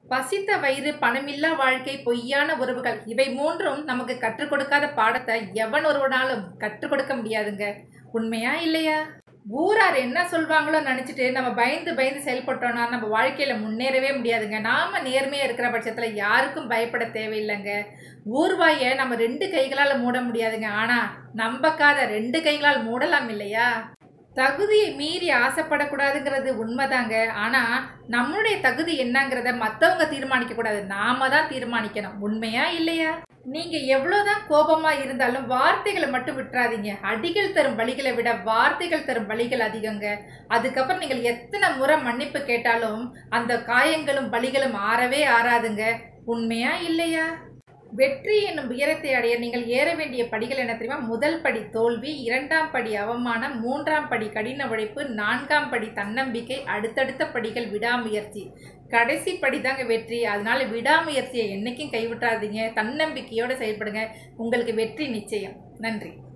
பசித்த வயிறு பணமில்லா வாழ்க்கை பொய்யான உறவுகள் இவை மூன்றும் நமக்கு கற்றுக் கொடுக்காத பாடத்தை எவன் ஒருவனாலும் கற்றுக் கொடுக்க முடியாதுங்க உண்மையா இல்லையா ஊரார் என்ன சொல்வாங்களோ நினச்சிட்டு நம்ம பயந்து பயந்து செயல்பட்டோம்னா நம்ம வாழ்க்கையில முன்னேறவே முடியாதுங்க நாம நேர்மையா இருக்கிற பட்சத்துல யாருக்கும் பயப்பட தேவையில்லைங்க ஊர்வாயை நம்ம ரெண்டு கைகளால் மூட முடியாதுங்க ஆனா நம்பக்காத ரெண்டு கைகளால் மூடலாம் இல்லையா தகுதியை மீறி ஆசைப்படக்கூடாதுங்கிறது உண்மைதாங்க ஆனா நம்மளுடைய தகுதி என்னங்கிறத மற்றவங்க தீர்மானிக்க கூடாது நாம தான் தீர்மானிக்கணும் உண்மையா இல்லையா நீங்க எவ்வளவுதான் கோபமா இருந்தாலும் வார்த்தைகளை மட்டும் விட்டுறாதீங்க அடிகள் தரும் வழிகளை விட வார்த்தைகள் தரும் வழிகள் அதிகங்க அதுக்கப்புறம் நீங்கள் எத்தனை முறை மன்னிப்பு கேட்டாலும் அந்த காயங்களும் வலிகளும் ஆறவே ஆறாதுங்க உண்மையா இல்லையா வெற்றி என்னும் உயரத்தை அடைய நீங்கள் ஏற வேண்டிய படிகள் என்ன தெரியுமா முதல் படி தோல்வி இரண்டாம் படி அவமானம் மூன்றாம் படி கடின உழைப்பு நான்காம் படி தன்னம்பிக்கை அடுத்தடுத்த படிகள் விடாமுயற்சி கடைசி படி தாங்க வெற்றி அதனால விடாமுயற்சியை என்னைக்கும் கைவிட்டாதீங்க தன்னம்பிக்கையோடு செயல்படுங்க உங்களுக்கு வெற்றி நிச்சயம் நன்றி